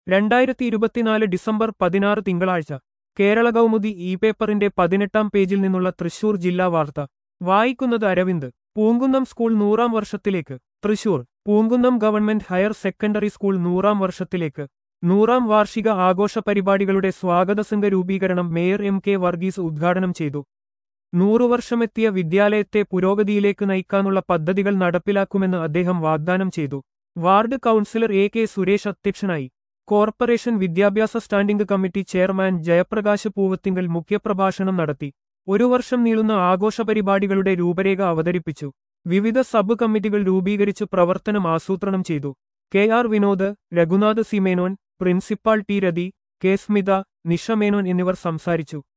രണ്ടായിരത്തി ഇരുപത്തിനാല് ഡിസംബർ പതിനാറ് തിങ്കളാഴ്ച കേരള കൗമുദി ഇ പേപ്പറിന്റെ പതിനെട്ടാം പേജിൽ നിന്നുള്ള തൃശൂർ ജില്ലാ വാർത്ത വായിക്കുന്നത് അരവിന്ദ് പൂങ്കുന്നം സ്കൂൾ നൂറാം വർഷത്തിലേക്ക് Thrissur Poonkunnam government higher secondary school നൂറാം വർഷത്തിലേക്ക് നൂറാം വാർഷിക ആഘോഷ പരിപാടികളുടെ സ്വാഗതസംഘ രൂപീകരണം മേയർ എം കെ വർഗീസ് ഉദ്ഘാടനം ചെയ്തു നൂറുവർഷമെത്തിയ വിദ്യാലയത്തെ പുരോഗതിയിലേക്ക് നയിക്കാനുള്ള പദ്ധതികൾ നടപ്പിലാക്കുമെന്ന് അദ്ദേഹം വാഗ്ദാനം ചെയ്തു ward councillor A K Suresh അധ്യക്ഷനായി കോർപ്പറേഷൻ വിദ്യാഭ്യാസ standing committee chairman Jayaprakash Poovathingal മുഖ്യപ്രഭാഷണം നടത്തി ഒരു വർഷം നീളുന്ന ആഘോഷ പരിപാടികളുടെ രൂപരേഖ അവതരിപ്പിച്ചു വിവിധ സബ് കമ്മിറ്റികൾ രൂപീകരിച്ച് പ്രവർത്തനം ആസൂത്രണം ചെയ്തു K R Vinod Raghunath C Menon principal T Rathi K Smitha Nisha Menon എന്നിവർ സംസാരിച്ചു